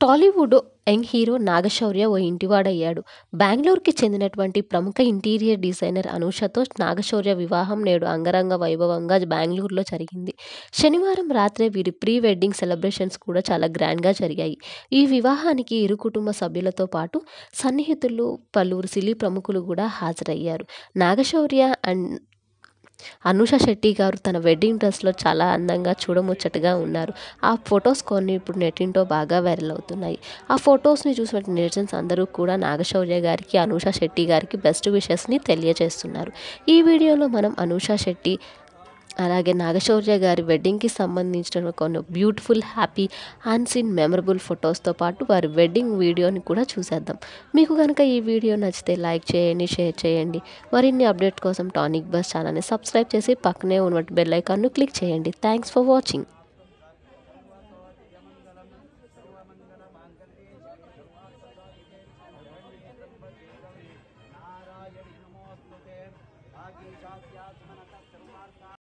Tollywood young hero Naga Shaurya ఓ ఇంటివాడయ్యాడు బెంగళూరుకి చెందినటువంటి ప్రముఖ ఇంటీరియర్ డిజైనర్ అనూషతో నాగశౌర్య వివాహం నేడు అంగరంగ వైభవంగా బెంగళూరులో జరిగింది శనివారం రాత్రే వీరి ప్రీ వెడ్డింగ్ సెలబ్రేషన్స్ కూడా చాలా గ్రాండ్గా జరిగాయి ఈ వివాహానికి ఇరు కుటుంబ సభ్యులతో పాటు సన్నిహితులు పలువురు సినీ ప్రముఖులు కూడా హాజరయ్యారు నాగశౌర్య అండ్ అనూష శెట్టి గారు తన వెడ్డింగ్ డ్రెస్లో చాలా అందంగా చూడముచ్చటగా ఉన్నారు ఆ ఫొటోస్ కొన్ని ఇప్పుడు నెట్టింటో బాగా వైరల్ అవుతున్నాయి ఆ ఫొటోస్ని చూసిన నెటిజన్స్ అందరూ కూడా నాగశౌర్య గారికి అనూష శెట్టి గారికి బెస్ట్ విషెస్ని తెలియజేస్తున్నారు ఈ వీడియోలో మనం అనూష శెట్టి అలాగే నాగశౌర్య గారి వెడ్డింగ్కి సంబంధించిన కొన్ని బ్యూటిఫుల్ హ్యాపీ అన్సీన్ మెమరబుల్ ఫొటోస్తో పాటు వారి వెడ్డింగ్ వీడియోని కూడా చూసేద్దాం మీకు కనుక ఈ వీడియో నచ్చితే లైక్ చేయండి షేర్ చేయండి మరిన్ని అప్డేట్ కోసం టానిక్ బస్ ఛానల్ని సబ్స్క్రైబ్ చేసి పక్కనే ఉన్నటువంటి బెల్ ఐకాన్ను క్లిక్ చేయండి థ్యాంక్స్ ఫర్ వాచింగ్